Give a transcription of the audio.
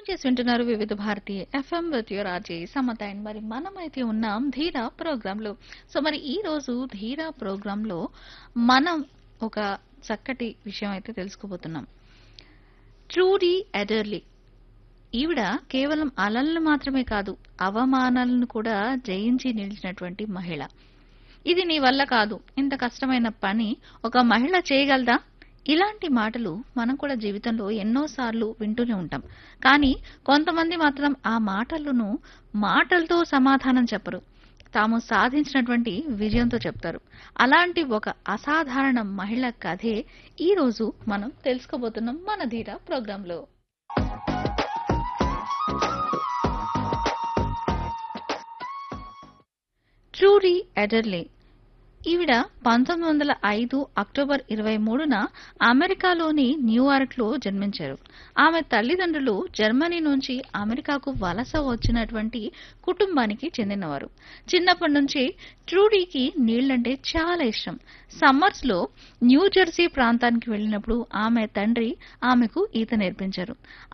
చేసి వింటున్నారు Vividh Bharati FM with your RJ Samatha and మరి మనమైతే ఉన్నాం ధీరా ప్రోగ్రామ్ లో సో మరి ఈ రోజు ధీరా ప్రోగ్రామ్ లో మనం ఒక చక్కటి విషయం అయితే తెలుసుకోబోతున్నాం ట్రూడీ ఎడర్లీ ఈవిడ కేవలం అలలను మాత్రమే కాదు అవమానాలను కూడా జయించి నిలిచినటువంటి మహిళ ఇది నీ వల్ల కాదు ఇంత కష్టమైన పని ఒక మహిళ చేయగలదా ఇలాంటి మాటలు మనం కూడా జీవితంలో ఎన్నోసార్లు వింటూనే ఉంటాం కానీ కొంతమంది మాత్రం ఆ మాటలను మాటలతో సమాధానం చెప్పరు తాము సాధించినటువంటి విజయంతో చెప్తారు అలాంటి ఒక అసాధారణ మహిళ కథే ఈ రోజు మనం తెలుసుకోబోతున్నాం మన ధీర ప్రోగ్రాంలో ట్రూరీ ఎడర్లే ఈవిడ పంతొమ్మిది వందల ఐదు అక్టోబర్ ఇరవై మూడున అమెరికాలోని న్యూయార్క్ లో జన్మించారు ఆమె తల్లిదండ్రులు జర్మనీ నుంచి అమెరికాకు వలస వచ్చినటువంటి కుటుంబానికి చెందినవారు చిన్నప్పటి నుంచి ట్రూడీకి నీళ్లంటే చాలా ఇష్టం సమ్మర్స్ లో న్యూ జెర్సీ ప్రాంతానికి వెళ్ళినప్పుడు ఆమె తండ్రి ఆమెకు ఈత నేర్పించారు